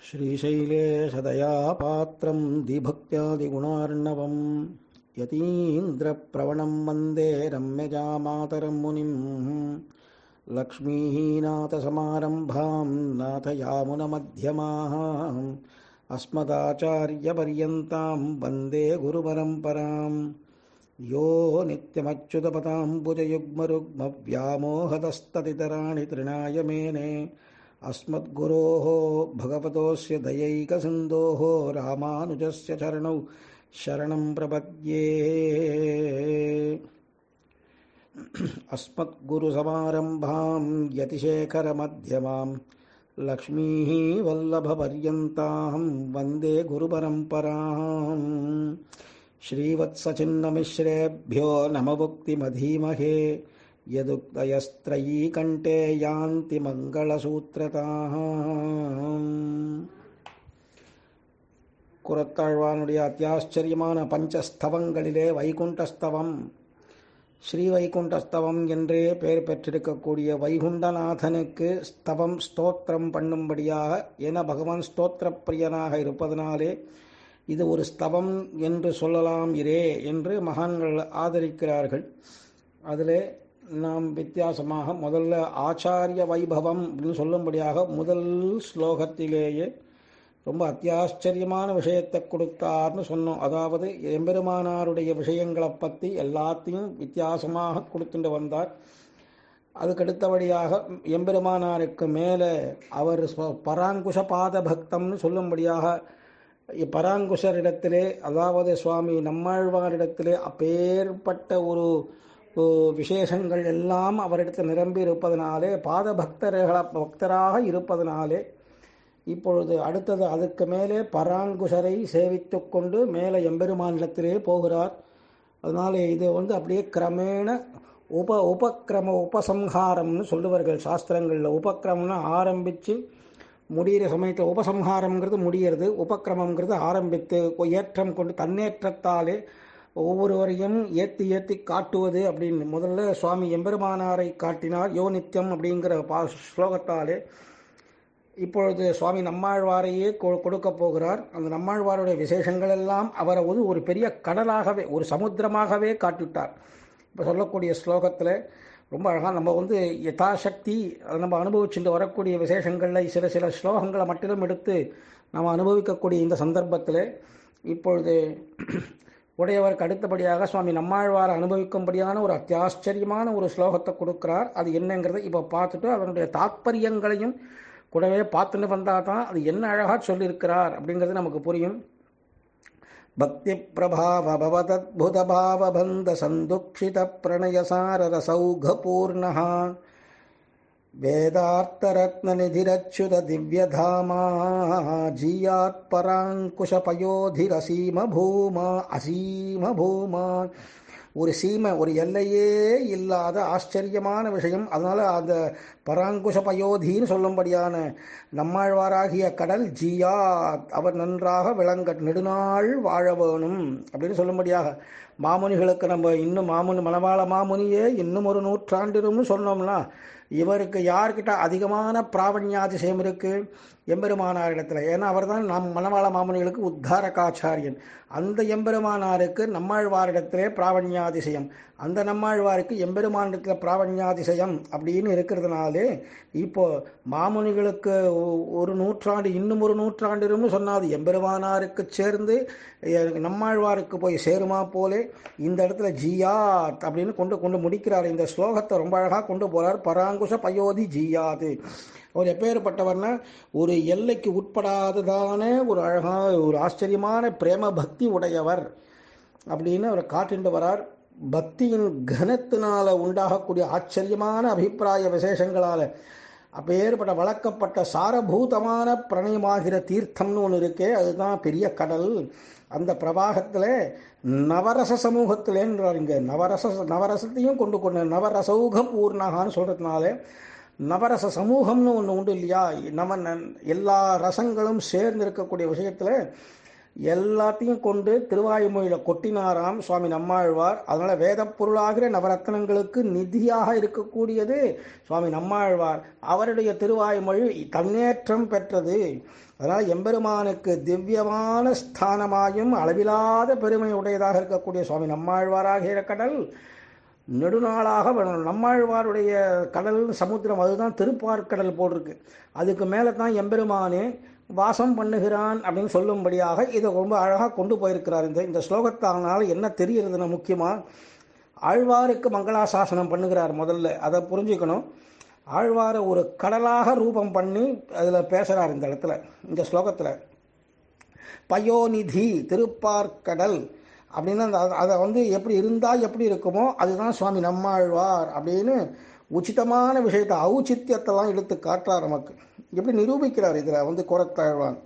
श्रीशैलेशदया पात्रं दिभक्त्यादिगुणार्णवं यतीन्द्रप्रवणं वन्दे रम्यजामातरं मुनिं लक्ष्मीनाथसमारम्भां नाथयामुनमध्यमाः अस्मदाचार्यपर्यन्तां वन्दे गुरुपरम्पराम् यो नित्यमच्युतपदाम्बुजयुग्मरुग्मव्यामोहतस्ततितराणि तृणाय मेने अस्मद्गुरोः भगवतोऽस्य दयैकसिन्धोः रामानुजस्य चरणौ शरणं प्रपद्ये अस्मद्गुरुसमारम्भां यतिशेखरमध्यमां लक्ष्मीः वल्लभपर्यन्तां वन्दे गुरुपरम्पराम् श्रीवत्सचिन्नमिश्रेभ्यो नमभुक्तिमधीमहे यदुक्तयस्त्रयी कण्ठे यान्ति மங்களசூத்திரதாः குரத்தாழ்வானுடைய அத்தியாச்சரியமான பஞ்சஸ்தவங்களிலே வைகுண்டஸ்தவம் ஸ்ரீ வைகுண்டஸ்தவம் என்றே பெயர் பெற்றிருக்கக்கூடிய வைகுண்டநாதனுக்கு ஸ்தவம் ஸ்தோத்திரம் பண்ணும்படியாக என பகவான் ஸ்தோத்திர பிரியனாக இருப்பதனாலே இது ஒரு ஸ்தவம் என்று சொல்லலாம் இரே என்று மகான்கள் ஆதரிக்கிறார்கள் அதிலே நாம் வித்தியாசமாக முதல்ல ஆச்சாரிய வைபவம் அப்படின்னு சொல்லும்படியாக முதல் ஸ்லோகத்திலேயே ரொம்ப அத்தியாச்சரியமான விஷயத்தை கொடுத்தார்னு சொன்னோம் அதாவது எம்பெருமானாருடைய விஷயங்களை பற்றி எல்லாத்தையும் வித்தியாசமாக கொடுத்துட்டு வந்தார் அதுக்கடுத்தபடியாக எம்பெருமானாருக்கு மேலே அவர் பராங்குஷ பாத பக்தம்னு சொல்லும்படியாக பராங்குஷரிடத்திலே அதாவது சுவாமி நம்மாழ்வாரிடத்திலே அப்பேற்பட்ட ஒரு விசேஷங்கள் எல்லாம் அவரிடத்தில் நிரம்பி இருப்பதனாலே பாத பக்தர்கள பக்தராக இருப்பதனாலே இப்பொழுது அடுத்தது அதுக்கு மேலே பராங்குஷரை சேவித்து கொண்டு மேலே எம்பெருமானிடத்திலே போகிறார் அதனாலே இது வந்து அப்படியே கிரமேண உப உபக்கிரம உபசம்ஹாரம்னு சொல்லுவார்கள் சாஸ்திரங்களில் உபக்கிரமம்னு ஆரம்பித்து முடிகிற சமயத்தில் உபசம்ஹாரம்ங்கிறது முடிகிறது உபக்கிரமங்கிறது ஆரம்பித்து ஏற்றம் கொண்டு தன்னேற்றத்தாலே ஒவ்வொருவரையும் ஏற்றி ஏற்றி காட்டுவது அப்படின்னு முதல்ல சுவாமி எம்பெருமானாரை காட்டினார் யோ நித்தியம் அப்படிங்கிற பா ஸ்லோகத்தாலே இப்பொழுது சுவாமி நம்மாழ்வாரையே கொடுக்க போகிறார் அந்த நம்மாழ்வாருடைய விசேஷங்கள் எல்லாம் அவரை வந்து ஒரு பெரிய கடலாகவே ஒரு சமுத்திரமாகவே காட்டிவிட்டார் இப்போ சொல்லக்கூடிய ஸ்லோகத்தில் ரொம்ப அழகாக நம்ம வந்து யதாசக்தி அதை நம்ம அனுபவிச்சுட்டு வரக்கூடிய விசேஷங்களில் சில சில ஸ்லோகங்களை மட்டும் எடுத்து நாம் அனுபவிக்கக்கூடிய இந்த சந்தர்ப்பத்தில் இப்பொழுது உடையவருக்கு அடுத்தபடியாக சுவாமி நம்மாழ்வார் அனுபவிக்கும்படியான ஒரு அத்தியாச்சரியமான ஒரு ஸ்லோகத்தை கொடுக்கிறார் அது என்னங்கிறத இப்போ பார்த்துட்டு அதனுடைய தாத்பரியங்களையும் கூடவே பார்த்துட்டு வந்தால் தான் அது என்ன அழகாக சொல்லியிருக்கிறார் அப்படிங்கிறது நமக்கு புரியும் பக்தி பிரபாவ பவதத்புத பாவபந்த சந்துக்ஷித பிரணயசாரரசௌகபூர்ண वेदार्थरत्ननिधिरच्युत दिव्यधामा जीयात्पराङ्कुशपयोधिरसीमभूमा असीमभूमा ஒரு சீமை ஒரு எல்லையே இல்லாத ஆச்சரியமான விஷயம் அதனால அந்த பராங்குஷ பயோதின்னு சொல்லும்படியான நம்மாழ்வாராகிய கடல் ஜியா அவர் நன்றாக விளங்க நெடுநாள் வாழ வேணும் அப்படின்னு சொல்லும்படியாக மாமுனிகளுக்கு நம்ம இன்னும் மாமுனி மணவாள மாமுனியே இன்னும் ஒரு நூற்றாண்டிரும்னு சொன்னோம்னா இவருக்கு யார்கிட்ட அதிகமான பிராவண்யாதிசயம் இருக்கு எம்பெருமானார் இடத்துல ஏன்னா அவர் தான் நம் மணவாள மாமுனிகளுக்கு உத்தாரகாச்சாரியன் அந்த எம்பெருமானாருக்கு நம்மாழ்வாரிடத்திலே பிராவண்யாதிசயம் அந்த நம்மாழ்வாருக்கு எம்பெருமானிடத்தில் பிராவண்யாதிசயம் அப்படின்னு இருக்கிறதுனாலே இப்போ மாமுனிகளுக்கு ஒரு நூற்றாண்டு இன்னும் ஒரு நூற்றாண்டிரும்னு சொன்னாது எம்பெருமானாருக்கு சேர்ந்து நம்மாழ்வாருக்கு போய் சேருமா போலே இந்த இடத்துல ஜியாத் அப்படின்னு கொண்டு கொண்டு முடிக்கிறார் இந்த ஸ்லோகத்தை ரொம்ப அழகாக கொண்டு போறார் பராங்குஷ பயோதி ஜியாது அவர் எப்பேற்பட்டவர்னா ஒரு எல்லைக்கு உட்படாததான ஒரு அழகான ஒரு ஆச்சரியமான பிரேம பக்தி உடையவர் அப்படின்னு அவர் காட்டிட்டு வரார் பக்தியின் கனத்தினால உண்டாகக்கூடிய ஆச்சரியமான அபிப்பிராய விசேஷங்களால அப்பேற்பட்ட வளர்க்கப்பட்ட சாரபூதமான பிரணயமாகிற தீர்த்தம்னு ஒன்று இருக்கே அதுதான் பெரிய கடல் அந்த பிரவாகத்தில் நவரச சமூகத்திலேன்றார் இங்கே நவரச நவரசத்தையும் கொண்டு கொண்டு நவரசௌக பூர்ணகான்னு சொல்கிறதுனால நவரச சமூகம்னு ஒன்று உண்டு இல்லையா நம்ம எல்லா ரசங்களும் சேர்ந்து இருக்கக்கூடிய விஷயத்தில் எல்லாத்தையும் கொண்டு திருவாயுமொழியில கொட்டினாராம் சுவாமி நம்மாழ்வார் அதனால வேத பொருளாகிற நவரத்னங்களுக்கு நிதியாக இருக்கக்கூடியது சுவாமி நம்மாழ்வார் அவருடைய திருவாயுமொழி தன்னேற்றம் பெற்றது அதனால் எம்பெருமானுக்கு திவ்யமான ஸ்தானமாயும் அளவிலாத பெருமை உடையதாக இருக்கக்கூடிய சுவாமி நம்மாழ்வாராகிற கடல் நெடுநாளாக நம்மாழ்வாருடைய கடல் சமுத்திரம் அதுதான் திருப்பார்க்கடல் போட்டிருக்கு அதுக்கு மேலே தான் எம்பெருமானே வாசம் பண்ணுகிறான் அப்படின்னு சொல்லும்படியாக இதை ரொம்ப அழகாக கொண்டு போயிருக்கிறார் இந்த இந்த ஸ்லோகத்தானால் என்ன தெரிகிறதுனா முக்கியமாக ஆழ்வாருக்கு மங்களாசாசனம் பண்ணுகிறார் முதல்ல அதை புரிஞ்சுக்கணும் ஆழ்வாரை ஒரு கடலாக ரூபம் பண்ணி அதில் பேசுகிறார் இந்த இடத்துல இந்த ஸ்லோகத்தில் பயோநிதி திருப்பார்க்கடல் அப்படின்னு அந்த அதை வந்து எப்படி இருந்தால் எப்படி இருக்குமோ அதுதான் சுவாமி நம்மாழ்வார் அப்படின்னு உச்சிதமான விஷயத்தை ஔச்சித்தியத்தெல்லாம் எடுத்து காட்டுறார் நமக்கு எப்படி நிரூபிக்கிறார் இதில் வந்து குரத்தாழ்வான்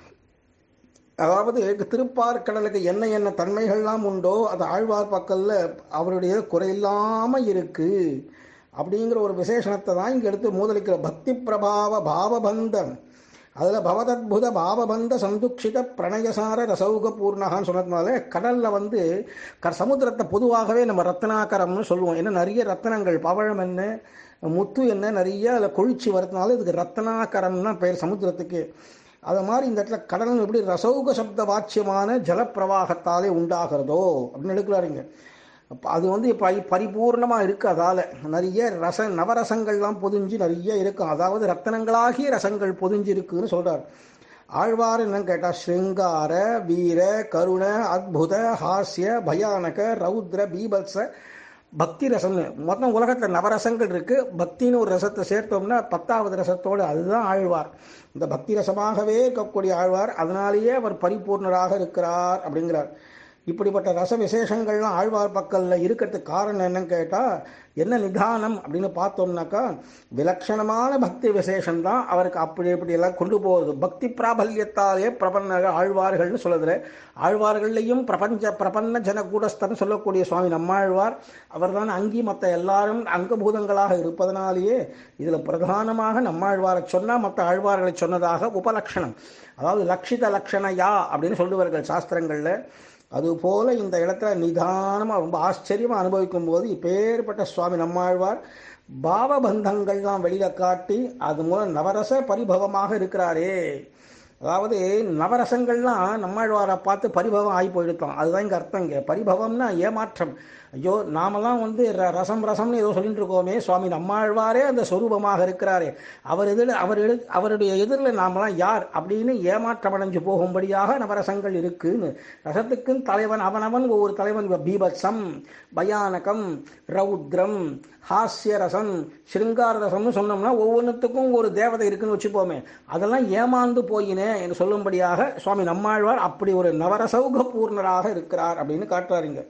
அதாவது திருப்பார்க்கடலுக்கு என்ன என்ன தன்மைகள்லாம் உண்டோ அது ஆழ்வார் பக்கல்ல அவருடைய குறையில்லாமல் இருக்கு அப்படிங்கிற ஒரு விசேஷணத்தை தான் இங்கே எடுத்து மூதலிக்கிற பக்தி பிரபாவ பாவபந்தம் அதில் பவதத்புத பாவபந்த சந்துக்ஷித பிரணயசார ரசௌக பூர்ணகான்னு சொன்னதுனால கடலில் வந்து க சமுத்திரத்தை பொதுவாகவே நம்ம ரத்னாகரம்னு சொல்லுவோம் ஏன்னா நிறைய ரத்தனங்கள் பவழம் என்ன முத்து என்ன நிறைய அதில் கொழிச்சு வரதுனால இதுக்கு ரத்னாகரம்னா பெயர் சமுத்திரத்துக்கு அது மாதிரி இந்த இடத்துல கடல் எப்படி ரசௌக சப்த வாட்சியமான ஜலப்பிரவாகத்தாலே உண்டாகிறதோ அப்படின்னு எடுக்கிறாருங்க அது வந்து இப்போ பரிபூர்ணமாக இருக்குது அதால் நிறைய ரச நவரசங்கள்லாம் பொதிஞ்சு நிறைய இருக்கும் அதாவது ரத்தனங்களாகிய ரசங்கள் பொதிஞ்சு இருக்குன்னு சொல்கிறார் ஆழ்வார் என்னன்னு கேட்டால் ஸ்ருங்கார வீர கருண அத்புத ஹாஸ்ய பயானக ரௌத்ர பீபத்ச பக்தி ரசம்னு மொத்தம் உலகத்தில் நவரசங்கள் இருக்கு பக்தின்னு ஒரு ரசத்தை சேர்த்தோம்னா பத்தாவது ரசத்தோடு அதுதான் ஆழ்வார் இந்த பக்தி ரசமாகவே இருக்கக்கூடிய ஆழ்வார் அதனாலேயே அவர் பரிபூர்ணராக இருக்கிறார் அப்படிங்கிறார் இப்படிப்பட்ட ரச விசேஷங்கள்லாம் ஆழ்வார் பக்கல்ல இருக்கிறதுக்கு காரணம் என்னன்னு கேட்டால் என்ன நிதானம் அப்படின்னு பார்த்தோம்னாக்கா விலட்சணமான பக்தி விசேஷம் தான் அவருக்கு அப்படி இப்படி எல்லாம் கொண்டு போகுது பக்தி பிராபல்யத்தாலே பிரபன்ன ஆழ்வார்கள்னு சொல்லுதுல ஆழ்வார்கள்லையும் பிரபஞ்ச பிரபன்ன ஜன கூடஸ்தன் சொல்லக்கூடிய சுவாமி நம்மாழ்வார் அவர் தான் அங்கி மற்ற எல்லாரும் அங்கபூதங்களாக இருப்பதனாலேயே இதில் பிரதானமாக நம்மாழ்வாரை சொன்னால் மற்ற ஆழ்வார்களை சொன்னதாக உபலட்சணம் அதாவது லட்சித லட்சணையா அப்படின்னு சொல்லுவார்கள் சாஸ்திரங்களில் அதுபோல இந்த இடத்துல நிதானமாக ரொம்ப ஆச்சரியமாக அனுபவிக்கும் போது இப்பேற்பட்ட சுவாமி நம்மாழ்வார் பாவபந்தங்கள்லாம் வெளியில காட்டி அது மூலம் நவரச பரிபவமாக இருக்கிறாரே அதாவது நவரசங்கள்லாம் நம்மாழ்வாரை பார்த்து பரிபவம் ஆகி போயிடுத்தோம் அதுதான் இங்கே அர்த்தம் இங்கே பரிபவம்னா ஏமாற்றம் ஐயோ நாமெல்லாம் வந்து ரசம் ரசம்னு ஏதோ சொல்லிட்டு இருக்கோமே சுவாமி நம்மாழ்வாரே அந்த சொரூபமாக இருக்கிறாரே அவர் எதிர் அவர் எடு அவருடைய எதிரில் நாமெல்லாம் யார் அப்படின்னு ஏமாற்றம் அடைஞ்சு போகும்படியாக நவரசங்கள் இருக்குன்னு ரசத்துக்கும் தலைவன் அவனவன் ஒவ்வொரு தலைவன் பீபத்சம் பயானகம் ரௌத்ரம் ஹாஸ்ய ரசம் ஸ்ருங்கார ரசம்னு சொன்னோம்னா ஒவ்வொன்றுத்துக்கும் ஒரு தேவதை இருக்குன்னு வச்சுப்போமே அதெல்லாம் ஏமாந்து போயினே என்று சொல்லும்படியாக சுவாமி நம்மாழ்வார் அப்படி ஒரு நவரசௌக பூர்ணராக இருக்கிறார் அப்படின்னு காட்டுறாருங்க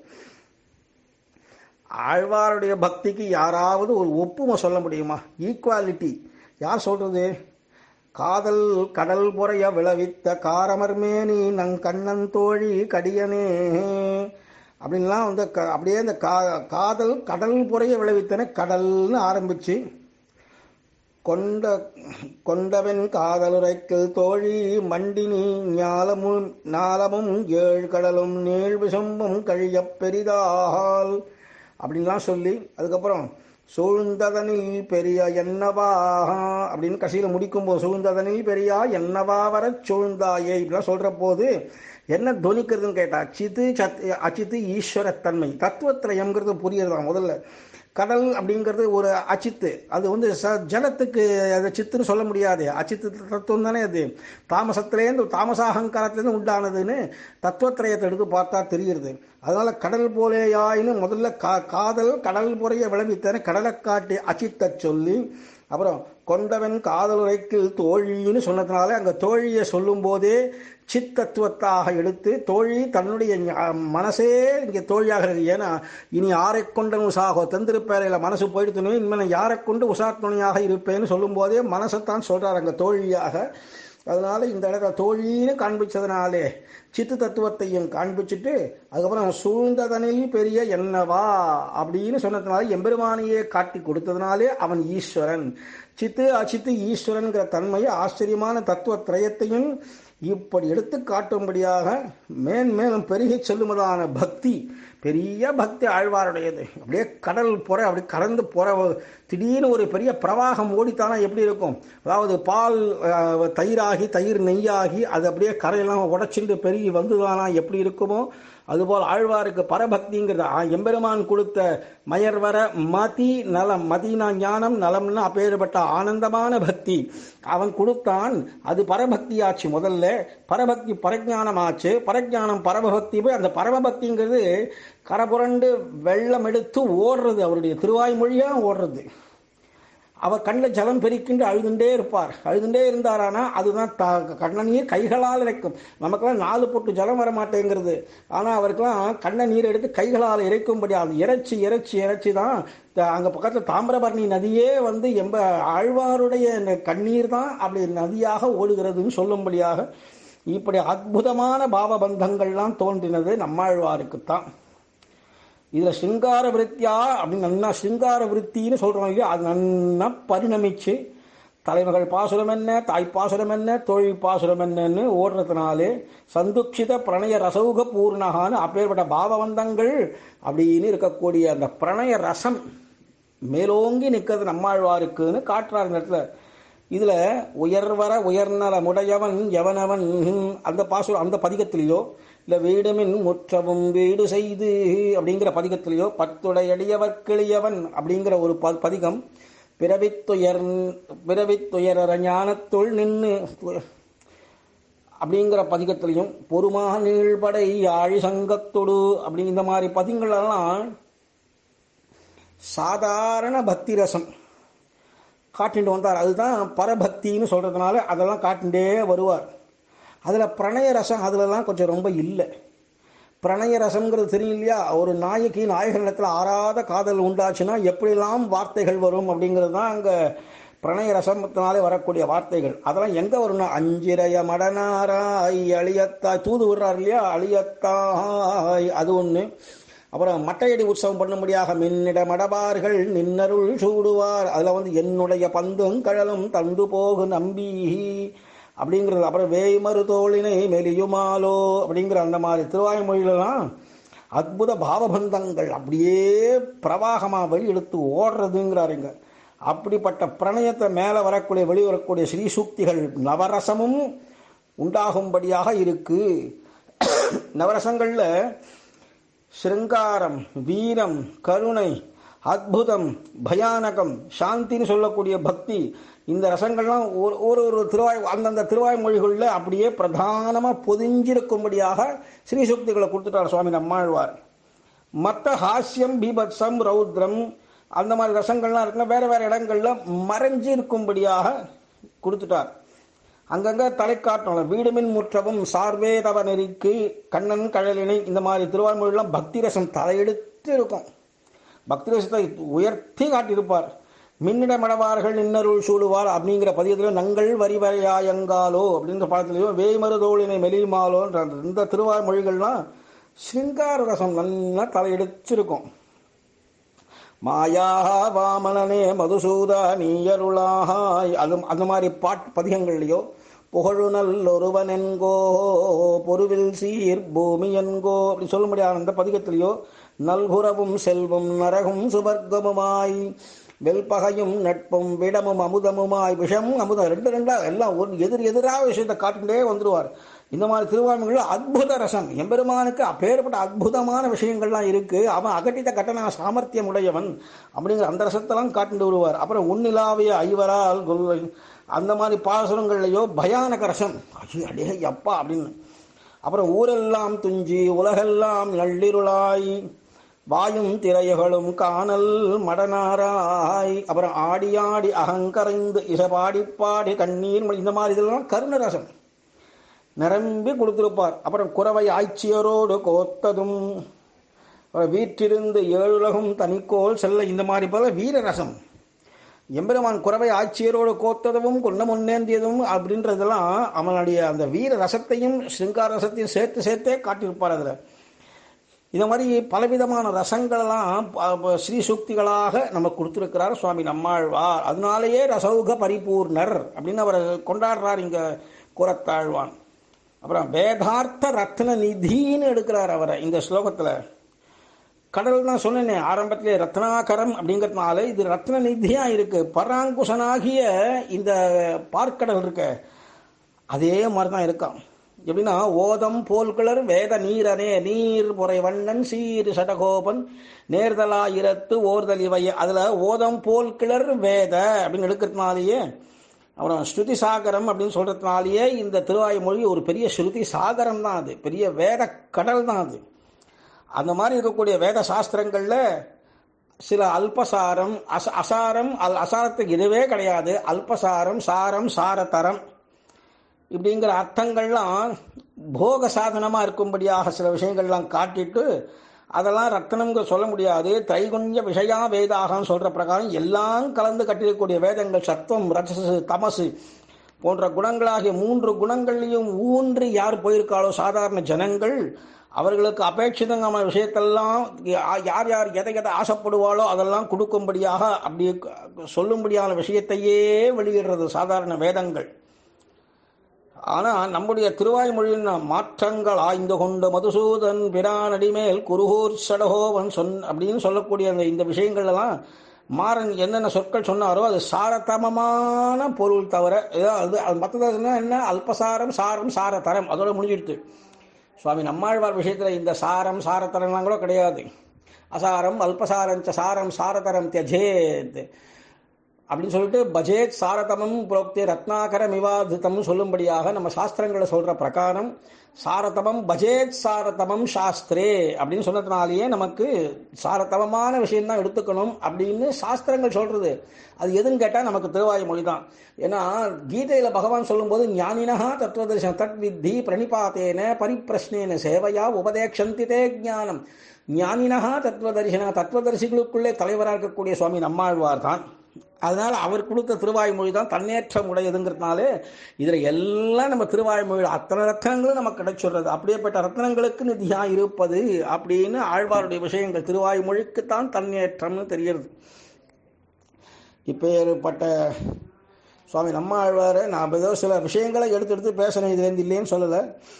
ஆழ்வாருடைய பக்திக்கு யாராவது ஒரு ஒப்புமை சொல்ல முடியுமா ஈக்குவாலிட்டி யார் சொல்றது காதல் கடல் புறைய விளைவித்த காரமர்மேனி நங் கண்ணன் தோழி கடியனே அப்படின்லாம் வந்து க அப்படியே இந்த கா காதல் கடல் புறைய விளைவித்தன கடல்னு ஆரம்பிச்சு கொண்ட கொண்டவன் காதலுரைக்கில் தோழி மண்டினி ஞாலமும் நாளமும் ஏழு கடலும் நீள் விசம்பும் கழியப் பெரிதால் அப்படின்லாம் சொல்லி அதுக்கப்புறம் சூழ்ந்ததனில் பெரிய என்னவா அப்படின்னு கடைசியில் முடிக்கும்போது சூழ்ந்ததனில் பெரியா என்னவா வர சூழ்ந்தாயே இப்படிலாம் சொல்ற போது என்ன துவனிக்கிறதுன்னு கேட்டா அச்சித்து சத் அச்சித்து ஈஸ்வரத்தன்மை தத்துவத்திரயம்ங்கிறது புரியுறதா முதல்ல கடல் அப்படிங்கிறது ஒரு அச்சித்து அது வந்து ச ஜலத்துக்கு அது சித்துன்னு சொல்ல முடியாது அச்சித்து தத்துவம் தானே அது தாமசத்திலேருந்து தாமசாகங்காரத்துலேருந்து உண்டானதுன்னு தத்துவத்திரயத்தை எடுத்து பார்த்தா தெரியுது அதனால கடல் போலேயாயின்னு முதல்ல கா காதல் கடல் புறைய விளம்பித்தன கடலை காட்டி அச்சித்த சொல்லி அப்புறம் கொண்டவன் காதலுரைக்கில் தோழின்னு சொன்னதுனால அங்கே தோழியை சொல்லும் போதே சித்தத்துவத்தாக எடுத்து தோழி தன்னுடைய மனசே இங்கே தோழியாகிறது ஏன்னா இனி யாரை கொண்டன் உசாகோ தந்திருப்பேரையில் மனசு போயிடுத்துனே இனிமேல் யாரை கொண்டு உசா துணையாக இருப்பேன்னு சொல்லும் போதே மனசைத்தான் சொல்றார் அங்கே தோழியாக அதனால இந்த இடத்துல தோழின்னு காண்பிச்சதுனாலே சித்து தத்துவத்தையும் காண்பிச்சுட்டு அதுக்கப்புறம் சூழ்ந்ததனில் பெரிய என்னவா அப்படின்னு சொன்னதுனால எம்பெருமானையே காட்டி கொடுத்ததுனாலே அவன் ஈஸ்வரன் சித்து அச்சித்து ஈஸ்வரன்கிற தன்மையை ஆச்சரியமான தத்துவ திரயத்தையும் இப்படி எடுத்து காட்டும்படியாக மேன்மேலும் பெருகி செல்லுமதான பக்தி பெரிய பக்தி ஆழ்வாருடையது அப்படியே கடல் புற அப்படி கடந்து புற திடீர்னு ஒரு பெரிய பிரவாகம் ஓடித்தானா எப்படி இருக்கும் அதாவது பால் அஹ், தயிராகி தயிர் நெய்யாகி அது அப்படியே கரையெல்லாம் உடச்சிட்டு பெருகி வந்துதானா எப்படி இருக்குமோ அதுபோல் ஆழ்வாருக்கு பரபக்திங்கிறது ஆ, எம்பெருமான் கொடுத்த மயர்வர மதி நலம் மதினா ஞானம் நலம்னு அப்பேற்பட்ட ஆனந்தமான பக்தி அவன் கொடுத்தான் அது பரபக்தி ஆச்சு முதல்ல பரபக்தி பரஜானம் ஆச்சு பரஜானம் பரமபக்தி போய் அந்த பரமபக்திங்கிறது கரபுரண்டு வெள்ளம் எடுத்து ஓடுறது அவருடைய திருவாய்மொழியா ஓடுறது அவர் கண்ணில் ஜலம் பெருக்கிண்டு அழுதுண்டே இருப்பார் அழுதுண்டே இருந்தாரானா அதுதான் த கண்ண நீர் கைகளால் இறைக்கும் நமக்கெல்லாம் நாலு பொட்டு ஜலம் வர மாட்டேங்கிறது ஆனால் அவருக்கெல்லாம் கண்ண நீர் எடுத்து கைகளால் இறைக்கும்படி அது இறைச்சி இறைச்சி இறைச்சி தான் த- அங்க பக்கத்தில் தாமிரபரணி நதியே வந்து எம்ப ஆழ்வாருடைய இந்த கண்ணீர் தான் அப்படி நதியாக ஓடுகிறதுன்னு சொல்லும்படியாக இப்படி அற்புதமான பாவபந்தங்கள்லாம் தோன்றினது நம்மாழ்வாருக்குத்தான் இதுல சிங்கார விருத்தியா அப்படின்னு நன்னா சிங்கார விருத்தின்னு சொல்றோம் இல்லையா அது நன்னா பரிணமிச்சு தலைமகள் பாசுரம் என்ன தாய் பாசுரம் என்ன தோழி பாசுரம் என்னன்னு ஓடுறதுனாலே சந்துக்ஷித பிரணய ரசௌக பூர்ணகான்னு அப்பேற்பட்ட பாவவந்தங்கள் அப்படின்னு இருக்கக்கூடிய அந்த பிரணய ரசம் மேலோங்கி நிற்கிறது நம்மாழ்வாருக்குன்னு காட்டுறாரு இந்த இடத்துல இதுல உயர்வர உயர்நல முடையவன் எவனவன் அந்த பாசு அந்த பதிகத்திலேயோ இல்ல வீடுமின் முற்றவும் வீடு செய்து அப்படிங்கிற பதிகத்திலேயோ பத்துடையடியவர் கிளியவன் அப்படிங்கிற ஒரு ப- பதிகம் பிறவித்துயர் பிறவித்துயர ஞானத்துள் நின்று அப்படிங்கிற பதிகத்திலையும் பொறுமா நீள்படை ஆழி சங்கத்தொடு அப்படி இந்த மாதிரி பதிங்களெல்லாம் சாதாரண பக்தி ரசம் காட்டிட்டு வந்தார் அதுதான் பரபக்தின்னு சொல்றதுனால அதெல்லாம் காட்டிகிட்டே வருவார் அதில் பிரணய ரசம் அதுலலாம் கொஞ்சம் ரொம்ப இல்லை பிரணய ரசம்ங்கிறது தெரியும் இல்லையா ஒரு நாயகி நாயகனிடத்தில் ஆறாத காதல் உண்டாச்சுன்னா எப்படிலாம் வார்த்தைகள் வரும் அப்படிங்கிறது தான் அங்கே பிரணய ரசத்தினாலே வரக்கூடிய வார்த்தைகள் அதெல்லாம் எங்கே வரும்னா அஞ்சிரைய மடனாராய் அழியத்தாய் தூது விடுறார் இல்லையா அழியத்தாய் அது ஒன்று அப்புறம் மட்டையடி உற்சவம் பண்ணும்படியாக மின்னிட மடபார்கள் நின்னருள் சூடுவார் அதில் வந்து என்னுடைய பந்தும் கழலும் தந்து போகு நம்பி அப்படிங்கிறது அப்புறம் வேய்மறு தோளினை மெலியுமாலோ அப்படிங்கிற அந்த மாதிரி திருவாய்மொழியிலலாம் அற்புத பாவபந்தங்கள் அப்படியே பிரவாகமாக வெளியெடுத்து ஓடுறதுங்கிறாருங்க அப்படிப்பட்ட பிரணயத்தை மேலே வரக்கூடிய வெளி வரக்கூடிய ஸ்ரீசூக்திகள் நவரசமும் உண்டாகும்படியாக இருக்கு நவரசங்களில் சிருங்காரம் வீரம் கருணை அத்புதம் பயானகம் சாந்தின்னு சொல்லக்கூடிய பக்தி இந்த ரசங்கள்லாம் ஒரு ஒரு ஒரு திருவாய் அந்தந்த திருவாய் மொழிகளில் அப்படியே பிரதானமாக பொதிஞ்சிருக்கும்படியாக ஸ்ரீசுக்திகளை கொடுத்துட்டார் சுவாமி நம்மாழ்வார் மற்ற ஹாஸ்யம் பீபத்சம் ரௌத்ரம் அந்த மாதிரி ரசங்கள்லாம் இருக்குன்னா வேற வேற இடங்கள்ல மறைஞ்சு இருக்கும்படியாக கொடுத்துட்டார் அங்கங்க தலை காட்டணும் வீடுமின் முற்றவும் சார்வே தவ நெறிக்கு கண்ணன் கழலினை இந்த மாதிரி திருவாய்மொழியெல்லாம் பக்தி ரசம் தலையெடுத்து இருக்கும் பக்தி ரசத்தை உயர்த்தி காட்டியிருப்பார் மின்னிட மடவார்கள் நின்னருள் சூடுவார் அப்படிங்கிற பதியத்திலும் நங்கள் வரி வரையாயங்காலோ அப்படின்ற பாடத்திலையும் வேய்மரு தோளினை மெலியுமாலோன்ற அந்த இந்த திருவாய்மொழிகள்லாம் சிங்கார ரசம் நல்லா தலையெடுத்திருக்கும் மாயா வாமனனே மதுசூதா நீயருளாய் அது அந்த மாதிரி பாட் பதிகங்கள்லையோ புகழு நல்லொருவன் என்கோ பொருவில் சீர் பூமி என்கோ அப்படி சொல்ல முடியாத அந்த பதிகத்திலேயோ நல்குறவும் செல்வம் நரகும் சுபர்க்கமுமாய் வெல்பகையும் நட்பும் விடமும் அமுதமுமாய் விஷம் அமுதம் ரெண்டு ரெண்டா எல்லாம் ஒரு எதிர் எதிராக விஷயத்தை காட்டிகிட்டே வந்துடுவார் இந்த மாதிரி திருவாய்மொழியில் அற்புத ரசம் எம்பெருமானுக்கு அப்பேற்பட்ட அற்புதமான விஷயங்கள்லாம் இருக்கு அவன் அகட்டித கட்டண சாமர்த்தியம் உடையவன் அப்படிங்கிற அந்த ரசத்தெல்லாம் காட்டிட்டு வருவார் அப்புறம் உன்னிலாவிய ஐவரால் கொல்லை அந்த மாதிரி பாசுரங்கள்லையோ பயானக ரசம் ஐயோ, அடே அப்பா அப்படின்னு அப்புறம் ஊரெல்லாம் துஞ்சி உலகெல்லாம் நள்ளிருளாய் வாயும் திரையகளும் காணல் மடனாராய் அப்புறம் ஆடி ஆடி அகங்கரைந்து இசபாடி பாடி கண்ணீர் மொழி, இந்த மாதிரி இதெல்லாம் கருண ரசம் நிரம்பி கொடுத்திருப்பார் அப்புறம் குறவை ஆய்ச்சியரோடு கோத்ததும் அப்புறம் வீற்றிருந்து ஏழுலகும் தனிக்கோல் செல்ல இந்த மாதிரி போல வீரரசம் எம்பெருமான் குறவை ஆட்சியரோடு கோத்ததும் கொன்ன முன்னேந்தியதும் அப்படின்றதெல்லாம் அவனுடைய அந்த வீர ரசத்தையும் சிங்கார ரசத்தையும் சேர்த்து சேர்த்தே காட்டியிருப்பார் அதில் இந்த மாதிரி பலவிதமான ரசங்களெல்லாம் ப- ப- ஸ்ரீ சூக்திகளாக நம்ம கொடுத்துருக்கிறார் சுவாமி நம்மாழ்வார் அதனாலேயே ரசௌக பரிபூர்ணர் அப்படின்னு அவரை கொண்டாடுறார் இங்க குரத்தாழ்வான் அப்புறம் வேதார்த்த ரத்ன நிதின்னு எடுக்கிறார் அவரை இந்த ஸ்லோகத்துல கடல் தான் சொன்னேனே ஆரம்பத்திலே ரத்னாகரம் அப்படிங்கிறதுனால இது ரத்ன நிதியா இருக்கு பராங்குசனாகிய இந்த பார்க்கடல் இருக்க அதே மாதிரி தான் இருக்கான் எப்படின்னா ஓதம் போல்கிளர் வேத நீரனே நீர் பொறை வண்ணன் சீர் சடகோபன் நேர்தலாயிரத்து ஓர்தல் இவை அதுல ஓதம் போல்கிளர் வேத அப்படின்னு எடுக்கிறதுனாலேயே அப்புறம் ஸ்ருதி சாகரம் அப்படின்னு சொல்றதுனாலேயே இந்த திருவாய்மொழி ஒரு பெரிய ஸ்ருதி சாகரம் தான் அது பெரிய வேத கடல் தான் அது அந்த மாதிரி இருக்கக்கூடிய வேத சாஸ்திரங்கள்ல சில அல்பசாரம் அச அசாரம் அல் அசாரத்துக்கு இதுவே கிடையாது அல்பசாரம் சாரம் சாரதரம் இப்படிங்கிற அர்த்தங்கள்லாம் போக சாதனமா இருக்கும்படியாக சில விஷயங்கள்லாம் காட்டிட்டு அதெல்லாம் ரத்னம்ங்க சொல்ல முடியாது தைகுண்ய விஷயா வேதாகன்னு சொல்ற பிரகாரம் எல்லாம் கலந்து கட்டிருக்கக்கூடிய வேதங்கள் சத்துவம் ரஜசு தமசு போன்ற குணங்களாகிய மூன்று குணங்கள்லையும் ஊன்றி யார் போயிருக்காளோ சாதாரண ஜனங்கள் அவர்களுக்கு அபேட்சிதமான விஷயத்தெல்லாம் யார் யார் எதை எதை ஆசைப்படுவாளோ அதெல்லாம் கொடுக்கும்படியாக அப்படி சொல்லும்படியான விஷயத்தையே வெளியிடுறது சாதாரண வேதங்கள் ஆனா நம்முடைய திருவாய்மொழியின் மாற்றங்கள் ஆய்ந்து கொண்டு மதுசூதன் பிரானடி மேல் குருகூர் சடகோவன் சொன் அப்படின்னு சொல்லக்கூடிய அந்த இந்த விஷயங்கள் எல்லாம் மாறன் என்னென்ன சொற்கள் சொன்னாரோ அது சாரதமமான பொருள் தவிர அது மற்றதுன்னா என்ன அல்பசாரம் சாரம் சாரதரம் அதோட முடிஞ்சிடுது சுவாமி நம்மாழ்வார் விஷயத்துல இந்த சாரம் சாரதரம்லாம் கூட கிடையாது அசாரம் அல்பசாரம் சாரம் சாரதரம் தியஜேத் அப்படின்னு சொல்லிட்டு பஜேத் சாரதமம் புரோக்தி ரத்னாகர மிவாதித்தம் சொல்லும்படியாக நம்ம சாஸ்திரங்களை சொல்ற பிரகாரம் சாரதமம் பஜேத் சாரதமம் சாஸ்திரே அப்படின்னு சொன்னதுனாலேயே நமக்கு சாரதமமான விஷயம் தான் எடுத்துக்கணும் அப்படின்னு சாஸ்திரங்கள் சொல்றது அது எதுன்னு கேட்டால் நமக்கு திருவாய் மொழி தான் ஏன்னா கீதையில பகவான் சொல்லும்போது ஞானினஹா தத்துவதர்சனம் தத் வித்தி பிரணிபாத்தேன பரிப்பிரஷ்னேன சேவையா உபதேக்ஷந்தி தே ஞானம் ஞானினஹா தத்துவதர்சன தத்துவதரிசிகளுக்குள்ளே தலைவராக இருக்கக்கூடிய சுவாமி நம்மாழ்வார் தான் அதனால அவர் கொடுத்த திருவாய்மொழி தான் தன்னேற்றம் உடையதுங்கிறதுனாலே இதுல எல்லாம் நம்ம திருவாய்மொழி அத்தனை ரத்னங்களும் நமக்கு கிடைச்சிடுறது அப்படியேப்பட்ட ரத்னங்களுக்கு நிதியா இருப்பது அப்படின்னு ஆழ்வாருடைய விஷயங்கள் திருவாய்மொழிக்குத்தான் தன்னேற்றம்னு தெரிகிறது இப்பேற்பட்ட சுவாமி நம்ம ஆழ்வாரை நான் ஏதோ சில விஷயங்களை எடுத்து எடுத்து பேசணும் இதுலேருந்து இல்லைன்னு சொல்லலை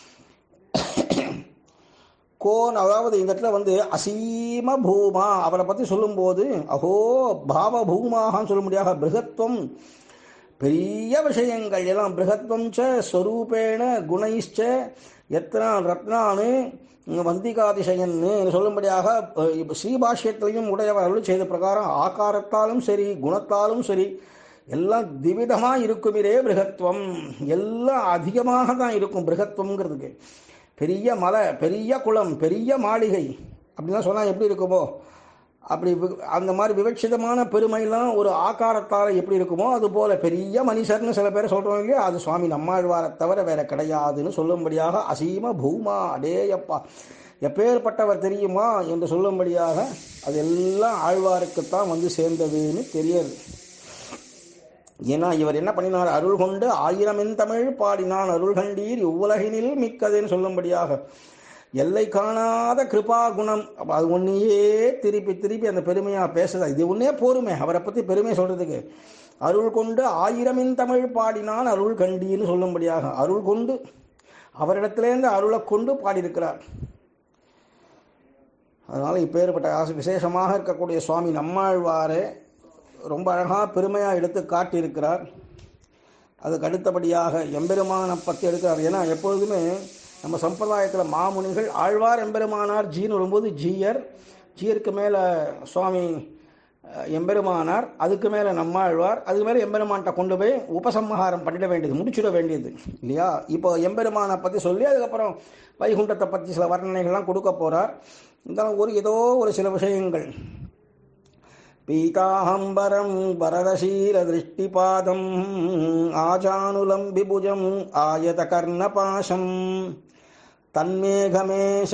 கோன் அதாவது இந்த இடத்துல வந்து அசீம பூமா அவரை பற்றி சொல்லும்போது அஹோ பாவ பூமாகான்னு சொல்ல முடியாத பிருகத்துவம் பெரிய விஷயங்கள் எல்லாம் பிருகத்துவம் ச ஸ்வரூபேண குணைச்ச எத்தனா ரத்னானு வந்திகாதிசயன்னு சொல்லும்படியாக ஸ்ரீபாஷ்யத்திலையும் உடையவர் அருள் செய்த பிரகாரம் ஆகாரத்தாலும் சரி குணத்தாலும் சரி எல்லாம் திவிதமாக இருக்குமிரே பிருகத்துவம் எல்லாம் அதிகமாக தான் இருக்கும் பிருகத்துவங்கிறதுக்கு பெரிய மலை பெரிய குளம் பெரிய மாளிகை அப்படிலாம் சொன்னால் எப்படி இருக்குமோ அப்படி அந்த மாதிரி விவட்சிதமான பெருமைலாம் ஒரு ஆக்காரத்தால் எப்படி இருக்குமோ அது போல பெரிய மனுஷர்னு சில பேர் சொல்கிறோம் இல்லையா அது சுவாமி நம்மாழ்வாரை தவிர வேற கிடையாதுன்னு சொல்லும்படியாக அசீம பூமா அடேயப்பா எப்பேற்பட்டவர் தெரியுமா என்று சொல்லும்படியாக அது எல்லாம் ஆழ்வாருக்குத்தான் வந்து சேர்ந்ததுன்னு தெரியாது ஏன்னா இவர் என்ன பண்ணினார் அருள் கொண்டு ஆயிரமென் தமிழ் பாடினான் அருள் கண்டீர் இவ்வுலகினில் மிக்கதுன்னு சொல்லும்படியாக எல்லை காணாத கிருபா குணம் அது ஒன்னையே திருப்பி திருப்பி அந்த பெருமையா பேசுதா இது ஒன்னே போருமே அவரை பத்தி பெருமை சொல்றதுக்கு அருள் கொண்டு ஆயிரமென் தமிழ் பாடினான் அருள் கண்டீர்னு சொல்லும்படியாக அருள் கொண்டு அவரிடத்திலேருந்து அருளை கொண்டு பாடியிருக்கிறார் அதனால இப்பேற்பட்ட ஆசை விசேஷமாக இருக்கக்கூடிய சுவாமி நம்மாழ்வாரே ரொம்ப அழகாக பெருமையாக எடுத்து காட்டியிருக்கிறார் அதுக்கு அடுத்தபடியாக எம்பெருமானை பற்றி எடுக்கிறார் ஏன்னா எப்பொழுதுமே நம்ம சம்பிரதாயத்தில் மாமுனிகள் ஆழ்வார் எம்பெருமானார் ஜீன்னு வரும்போது ஜீயர் ஜீயருக்கு மேலே சுவாமி எம்பெருமானார் அதுக்கு மேலே நம்மாழ்வார் அதுக்கு மேலே எம்பெருமான்கிட்ட கொண்டு போய் உபசம்ஹாரம் பண்ணிட வேண்டியது முடிச்சிட வேண்டியது இல்லையா இப்போ எம்பெருமானை பற்றி சொல்லி அதுக்கப்புறம் வைகுண்டத்தை பற்றி சில வர்ணனைகள்லாம் கொடுக்க போகிறார் இருந்தாலும் ஒரு ஏதோ ஒரு சில விஷயங்கள் பீதாம்பரம் வரதசீலதृष्टिपादम् आजानुलं विभुजम् आयतकर्णपाशम् तन्मेघमेश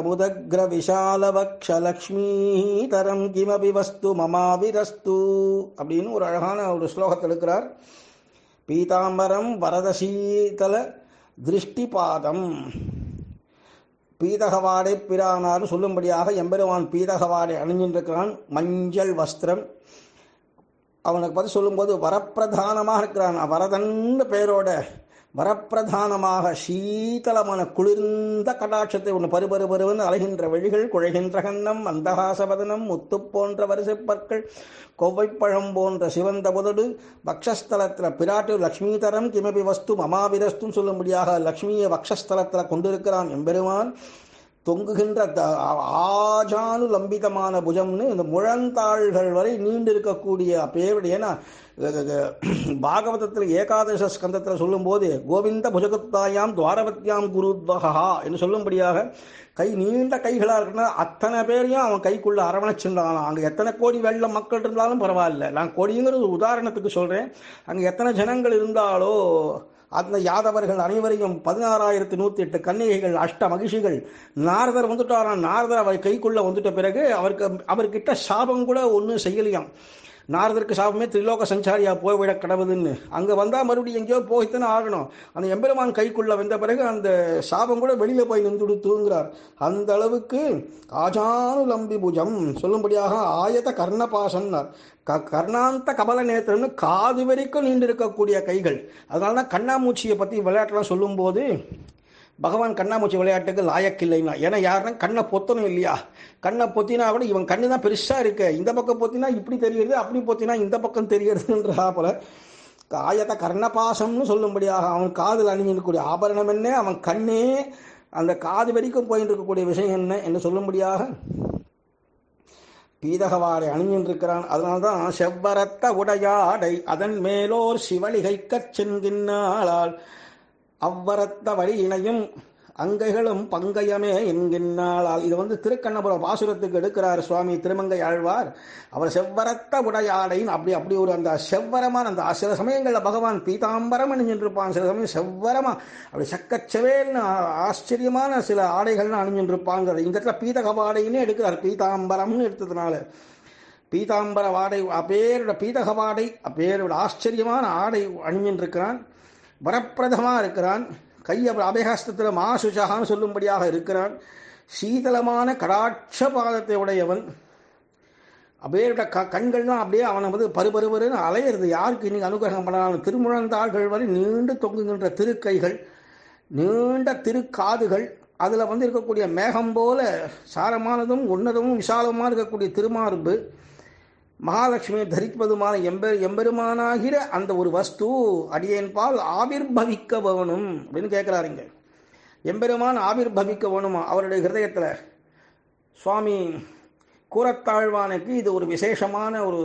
கமுதக்ரவிசாலவக்ஷலக்ஷ்மீதரம் கிமபி வஸ்து மமாவிரஸ்து அப்படின்னு ஒரு அழகான ஒரு ஸ்லோகத்தில் இருக்கிறார் பீதாம்பரம் வரதசீதல திருஷ்டிபாதம் பீதகவாடை பிரானார்னு சொல்லும்படியாக எம்பெருமான் பீதகவாடை அணிஞ்சின்றிருக்கிறான் மஞ்சள் வஸ்திரம் அவனுக்கு பற்றி சொல்லும்போது வரப்பிரதானமாக இருக்கிறான் வரதன்னு பெயரோட வரப்பிரதானமாக சீதளமான குளிர்ந்த கடாட்சத்தை ஒன்று பருபரு பருவன் அலைகின்ற வழிகள் குழைகின்ற கண்ணம் அந்தகாசவதனம் முத்து போன்ற வரிசைப்பற்கள் கொவ்வைப்பழம் போன்ற சிவந்த புதடு வக்ஷஸ்தலத்தில் பிராட்டு லக்ஷ்மீதரம் கிமபி வஸ்து மமாவிரஸ்தும் சொல்லும்படியாக லக்ஷ்மியை வக்ஷஸ்தலத்தில் கொண்டிருக்கிறான் எம்பெருமான் தொங்குகின்ற ஆஜானு லம்பிதமான புஜம்னு இந்த முழந்தாள்கள் வரை நீண்டு இருக்கக்கூடிய பேருடைய ஏன்னா பாகவதத்தில் ஏகாதச ஸ்கந்தத்தில் சொல்லும்போது கோவிந்த புஜகத்தாயாம் துவாரவத்தியாம் குருத்வகா என்று சொல்லும்படியாக கை நீண்ட கைகளாக இருக்குன்னா அத்தனை பேரையும் அவன் கைக்குள்ள அரவணைச்சிருந்தான் அங்கே எத்தனை கோடி வெள்ளம் மக்கள் இருந்தாலும் பரவாயில்ல நான் கோடிங்கிறது ஒரு உதாரணத்துக்கு சொல்கிறேன் அங்கே எத்தனை ஜனங்கள் இருந்தாலோ அந்த யாதவர்கள் அனைவரையும் பதினாறாயிரத்தி நூற்றி எட்டு கன்னிகைகள் அஷ்ட மகிழ்ச்சிகள் நாரதர் வந்துட்டாராம் நாரதர் அவர் கைக்குள்ள வந்துட்ட பிறகு அவருக்கு அவர்கிட்ட சாபம் கூட ஒன்றும் செய்யலையாம் நாரதருக்கு சாபமே திரிலோக சஞ்சாரியா போய்விட கடவுதுன்னு அங்கே வந்தால் மறுபடியும் எங்கேயோ போய்த்தானே ஆகணும் அந்த எம்பெருமான் கைக்குள்ள வந்த பிறகு அந்த சாபம் கூட வெளியில் போய் நின்று தூங்குறார் அந்த அளவுக்கு ஆஜானு லம்பி புஜம் சொல்லும்படியாக ஆயத கர்ணபாசன்னார் க கர்ணாந்த கபல நேத்திரம்னு காது வரைக்கும் நீண்டு இருக்கக்கூடிய கைகள் அதனால தான் கண்ணாமூச்சியை பற்றி விளையாட்டுலாம் சொல்லும்போது பகவான் கண்ணாமூச்சி விளையாட்டுக்கு லாயக்கில்லைன்னா ஏன்னா யாருன்னா கண்ணை பொத்தணும் இல்லையா கண்ணை பொத்தினா கூட இவன் கண்ணு தான் பெருசாக இருக்கு இந்த பக்கம் பொத்தினா இப்படி தெரியுது அப்படி பொத்தினா இந்த பக்கம் தெரியுதுன்றா போல ஆயத்த கர்ணபாசம்னு சொல்லும்படியாக அவன் காதில் அணிஞ்சிருக்கக்கூடிய ஆபரணம் என்ன அவன் கண்ணே அந்த காது வரைக்கும் போயிட்டு இருக்கக்கூடிய விஷயம் என்ன என்று சொல்லும்படியாக பீதகவாடை அணிஞ்சின்றிருக்கிறான் அதனால்தான் செவ்வரத்த உடையாடை அதன் மேலோர் சிவலிகைக்கச் சென்கின்றாளால் அவ்வரத்த வழி இணையும் அங்கைகளும் பங்கயமே என்கின்றாளால் இது வந்து திருக்கண்ணபுரம் பாசுரத்துக்கு எடுக்கிறார் சுவாமி திருமங்கை ஆழ்வார் அவர் செவ்வரத்த உடையாடைன்னு அப்படி அப்படி ஒரு அந்த செவ்வரமான அந்த சில சமயங்களில் பகவான் பீதாம்பரம் அணிஞ்சின்றிருப்பான் சில சமயம் செவ்வரமா அப்படி சக்கச்சவேல்னு ஆச்சரியமான சில ஆடைகள்னு அணிஞ்சின்றிருப்பாங்க இந்த இடத்துல பீதக வாடைன்னு எடுக்கிறார் பீதாம்பரம்னு எடுத்ததுனால பீதாம்பர வாடை அப்பேரோட பீதக வாடை அப்பேரோட ஆச்சரியமான ஆடை அணிஞ்சின்றிருக்கிறான் வரப்பிரதமாக இருக்கிறான் கையை அபயஹஸ்தத்தில் மாசுஷகான்னு சொல்லும்படியாக இருக்கிறான் சீதளமான கடாட்ச பாதத்தை உடையவன் அப்படியே க கண்கள்லாம் அப்படியே அவனை வந்து பருபருவருன்னு அலையிறது யாருக்கு இன்னைக்கு அனுகிரகம் பண்ணலாம் திருமுழந்தாள்கள் வரை நீண்டு தொங்குகின்ற திருக்கைகள் நீண்ட திருக்காதுகள் அதில் வந்து இருக்கக்கூடிய மேகம் போல சாரமானதும் உன்னதமும் விசாலமாக இருக்கக்கூடிய திருமார்பு மகாலட்சுமியை தரிப்பதுமான எம்பெ எம்பெருமானாகிற அந்த ஒரு வஸ்து அடியேன் பால் ஆவிர்பவிக்க வேணும் அப்படின்னு கேட்குறாருங்க எம்பெருமான் ஆவிர்பவிக்க வேணுமா அவருடைய ஹிருதயத்தில் சுவாமி கூறத்தாழ்வானுக்கு இது ஒரு விசேஷமான ஒரு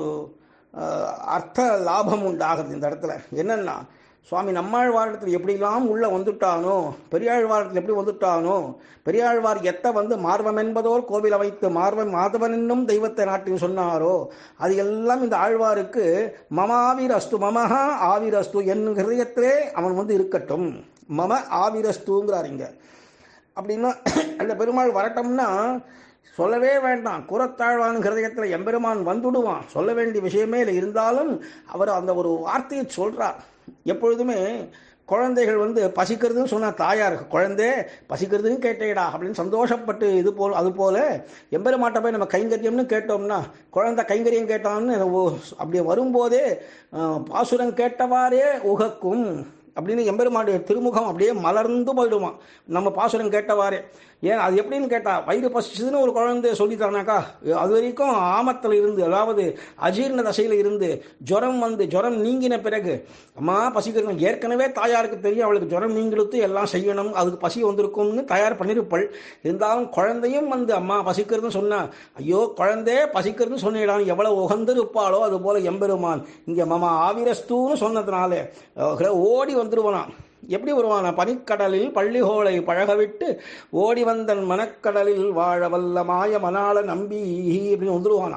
அர்த்த லாபம் உண்டாகுது இந்த இடத்துல என்னன்னா சுவாமி நம்மாழ்வாரத்தில் எப்படிலாம் உள்ள வந்துட்டானோ பெரியாழ்வாரத்தில் எப்படி வந்துட்டானோ பெரியாழ்வார் எத்த வந்து மார்வம் என்பதோர் கோவில் வைத்து மார்வம் மாதவன் என்னும் தெய்வத்தை நாட்டின்னு சொன்னாரோ அது எல்லாம் இந்த ஆழ்வாருக்கு மமாவிரஸ்து மமஹா ஆவிரஸ்து என் ஹிருதயத்திலே அவன் வந்து இருக்கட்டும் மம ஆவிரஸ்துங்கிறார் இங்க அப்படின்னா அந்த பெருமாள் வரட்டம்னா சொல்லவே வேண்டாம் குரத்தாழ்வான் ஹிருதயத்தில் எம்பெருமான் வந்துடுவான் சொல்ல வேண்டிய விஷயமே இல்லை இருந்தாலும் அவர் அந்த ஒரு வார்த்தையை சொல்றார் எப்பொழுதுமே குழந்தைகள் வந்து பசிக்கிறதுன்னு சொன்னால் தாயார் குழந்தை பசிக்கிறதுன்னு கேட்டேடா அப்படின்னு சந்தோஷப்பட்டு இது போல் அது போல எம்பெருமாட்ட போய் நம்ம கைங்கரியம்னு கேட்டோம்னா குழந்தை கைங்கரியம் கேட்டான்னு அப்படியே வரும்போதே பாசுரம் கேட்டவாறே உகக்கும் அப்படின்னு எம்பெருமானுடைய திருமுகம் அப்படியே மலர்ந்து போயிடுவான் நம்ம பாசுரம் கேட்டவாறே ஏன் அது எப்படின்னு கேட்டா வயிறு பசிச்சதுன்னு ஒரு குழந்தை சொல்லித்தரனாக்கா அது வரைக்கும் ஆமத்தில் இருந்து அதாவது அஜீர்ண தசையில் இருந்து ஜுரம் வந்து ஜுரம் நீங்கின பிறகு அம்மா பசிக்கிறோம் ஏற்கனவே தாயாருக்கு தெரியும் அவளுக்கு ஜுரம் நீங்கிழுத்து எல்லாம் செய்யணும் அதுக்கு பசி வந்திருக்கும்னு தயார் பண்ணிருப்பள் இருந்தாலும் குழந்தையும் வந்து அம்மா பசிக்கிறதுன்னு சொன்னா ஐயோ குழந்தை பசிக்கிறதுன்னு சொன்னிடான் எவ்வளவு உகந்திருப்பாளோ அது போல எம்பெருமான் இங்க மாமா ஆவிரஸ்தூன்னு சொன்னதுனால ஓடி வந்துருவனான் எப்படி வருவானா பனிக்கடலில் பள்ளிகோளை பழகவிட்டு ஓடி வந்தன் மனக்கடலில் வாழ வல்ல மாய மணாள நம்பி அப்படின்னு வந்துருவானா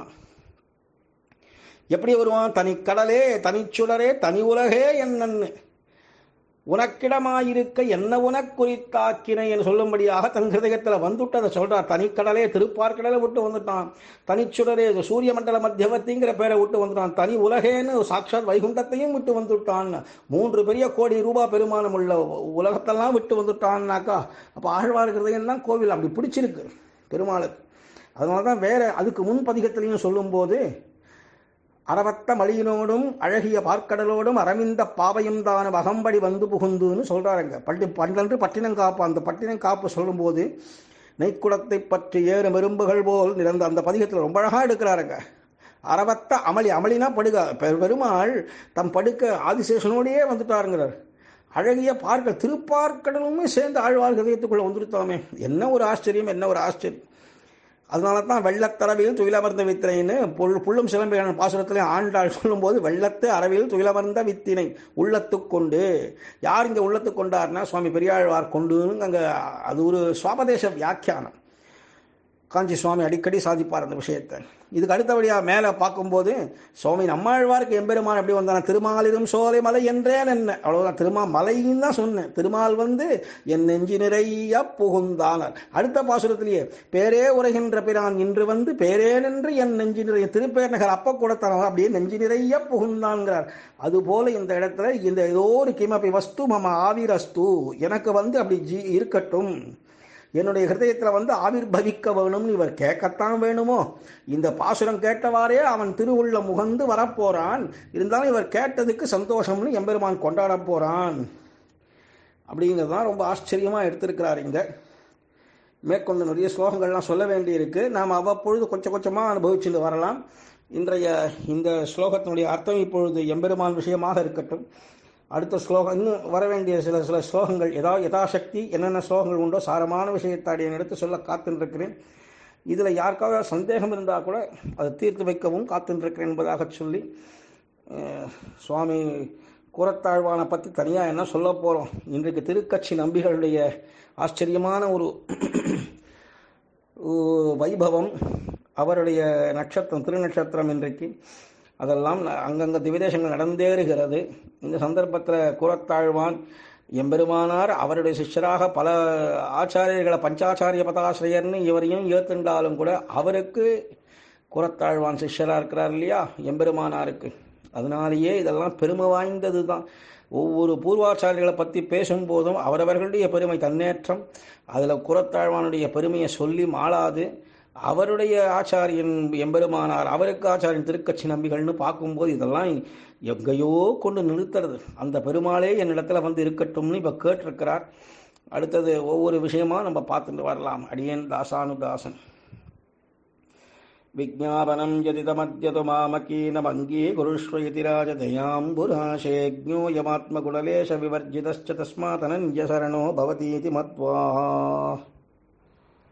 எப்படி வருவான் தனிக்கடலே தனிச்சுடரே தனி உலகே என்னன்னு உனக்கிடமாயிருக்க என்ன உனக்குறித்தாக்கினை என்று சொல்லும்படியாக தன் ஹிருதயத்தில் வந்துட்டதை சொல்றார் தனிக்கடலே திருப்பார்க்கடலை விட்டு வந்துட்டான் தனிச்சுடரே சூரிய மண்டல மத்தியவர்த்திங்கிற பேரை விட்டு வந்துட்டான் தனி உலகேன்னு சாட்சாத் வைகுண்டத்தையும் விட்டு வந்துட்டான் மூன்று பெரிய கோடி ரூபா பெருமானம் உள்ள உலகத்தெல்லாம் விட்டு வந்துட்டான்னாக்கா அப்போ ஆழ்வார் ஹிருதயம் தான் கோவில் அப்படி பிடிச்சிருக்கு பெருமாளுக்கு அதனால தான் வேற அதுக்கு முன் பதிகத்திலையும் சொல்லும்போது அறவத்த மலியினோடும் அழகிய பார்க்கடலோடும் அரவிந்த பாவையும் தான வகம்படி வந்து புகுந்துன்னு சொல்றாருங்க பள்ளி பன்னெண்டு பட்டினங்காப்பு அந்த பட்டினங்காப்பு சொல்லும்போது நெய்க்குளத்தை பற்றி ஏறு மெரும்புகள் போல் நிறந்த அந்த பதிகத்தில் ரொம்ப அழகா எடுக்கிறாருங்க அறவத்த அமளி அமளினா படுக பெ- பெருமாள் தம் படுக்க ஆதிசேஷனோடையே வந்துட்டாருங்கிறார் அழகிய பார்க்க திருப்பார்க்கடலுமே சேர்ந்து ஆழ்வார் ஹதயத்துக்குள்ள வந்துருத்தாமே என்ன ஒரு ஆச்சரியம் என்ன ஒரு ஆச்சரியம் அதனால தான் வெள்ளத்தரவில் துயிலமர்ந்த வித்தினைன்னு புல் புள்ளும் சிலம்பியான பாசுரத்திலே ஆண்டாள் சொல்லும்போது வெள்ளத்து அரவில் துயிலமர்ந்த வித்தினை உள்ளத்துக் கொண்டு யார் இங்கே உள்ளத்துக் கொண்டார்னா சுவாமி பெரியாழ்வார் கொண்டுன்னு அங்கே அது ஒரு சுவாபதேச வியாக்கியானம் காஞ்சி சுவாமி அடிக்கடி சாதிப்பார் அந்த விஷயத்தை இதுக்கு அடுத்தபடியாக மேலே பார்க்கும்போது சுவாமி நம்மாழ்வாருக்கு எம்பெருமான் எப்படி வந்தான திருமாலிரும் சோலை மலை என்றேன் என்ன அவ்வளவுதான் திருமா மலைன்னு தான் சொன்னேன் திருமால் வந்து என் நெஞ்சு நிறைய புகுந்தானார் அடுத்த பாசுரத்திலேயே பேரே உரைகின்ற பிரான் இன்று வந்து பேரே நின்று என் நெஞ்சு நிறைய திருப்பேர் நகர் அப்ப கூட தரவன் அப்படியே நெஞ்சு நிறைய புகுந்தான்கிறார் அதுபோல இந்த இடத்துல இந்த ஏதோ ஒரு கிமபி வஸ்து மம ஆவிரஸ்து எனக்கு வந்து அப்படி ஜி இருக்கட்டும் என்னுடைய ஹிருதயத்தில் வந்து ஆவிர்பவிக்க வேணும்னு இவர் கேட்கத்தான் வேணுமோ இந்த பாசுரம் கேட்டவாறே அவன் திருவுள்ள முகந்து வரப்போறான் இருந்தாலும் இவர் கேட்டதுக்கு சந்தோஷம்னு எம்பெருமான் கொண்டாட போறான் அப்படிங்கிறது தான் ரொம்ப ஆச்சரியமா எடுத்திருக்கிறார் இங்க மேற்கொண்டு நிறைய ஸ்லோகங்கள்லாம் சொல்ல வேண்டியிருக்கு நாம் அவ்வப்பொழுது கொஞ்சம் கொஞ்சமாக அனுபவிச்சுட்டு வரலாம் இன்றைய இந்த ஸ்லோகத்தினுடைய அர்த்தம் இப்பொழுது எம்பெருமான் விஷயமாக இருக்கட்டும் அடுத்த ஸ்லோகம் இன்னும் வர வேண்டிய சில சில ஸ்லோகங்கள் ஏதாவது யதாசக்தி என்னென்ன ஸ்லோகங்கள் உண்டோ சாரமான விஷயத்தை அடியேன் எடுத்து சொல்ல காத்துருக்கிறேன் இதில் யாருக்காவது சந்தேகம் இருந்தால் கூட அதை தீர்த்து வைக்கவும் காத்துருக்கிறேன் என்பதாக சொல்லி அஹ், சுவாமி கூரத்தாழ்வானை பற்றி தனியாக என்ன சொல்ல போகிறோம் இன்றைக்கு திருக்கட்சி நம்பிகளுடைய ஆச்சரியமான ஒரு ஒரு வைபவம் அவருடைய நட்சத்திரம் திருநட்சத்திரம் இன்றைக்கு அதெல்லாம் ந- அங்கங்க திவிதேசங்கள் நடந்தேறுகிறது இந்த சந்தர்ப்பத்தில் கூரத்தாழ்வான் எம்பெருமானார் அவருடைய சிஷ்யராக பல ஆச்சாரியர்களை பஞ்சாச்சாரிய பதாசிரியர்னு இவரையும் ஏத்துண்டாலும் கூட அவருக்கு கூரத்தாழ்வான் சிஷ்யராக இருக்கிறார் இல்லையா எம்பெருமானாருக்கு அதனாலேயே இதெல்லாம் பெருமை வாய்ந்தது தான் ஒவ்வொரு பூர்வாச்சாரியர்களை பற்றி பேசும்போதும் அவரவர்களுடைய பெருமை தன்னேற்றம் அதில் குரத்தாழ்வானுடைய பெருமையை சொல்லி மாளாது அவருடைய ஆச்சாரியன் எம்பெருமானார் அவருக்கு ஆச்சாரியன் திருக்கட்சி நம்பிகள்னு பார்க்கும்போது இதெல்லாம் எங்கேயோ கொண்டு நிறுத்துறது அந்த பெருமாளே என்னிடத்துல வந்து இருக்கட்டும்னு இப்போ கேட்டிருக்கிறார் அடுத்தது ஒவ்வொரு விஷயமா நம்ம பார்த்துட்டு வரலாம் அடியேன் தாசானுதாசன் विज्ञापनं यदिदमद्यतु मामकीनमङ्गीकुरुष्व इति राजदयाम्बुराशे ज्ञोऽयमात्मकुडलेशविवर्जितश्च तस्मादनन्यशरणो भवतीति मत्वा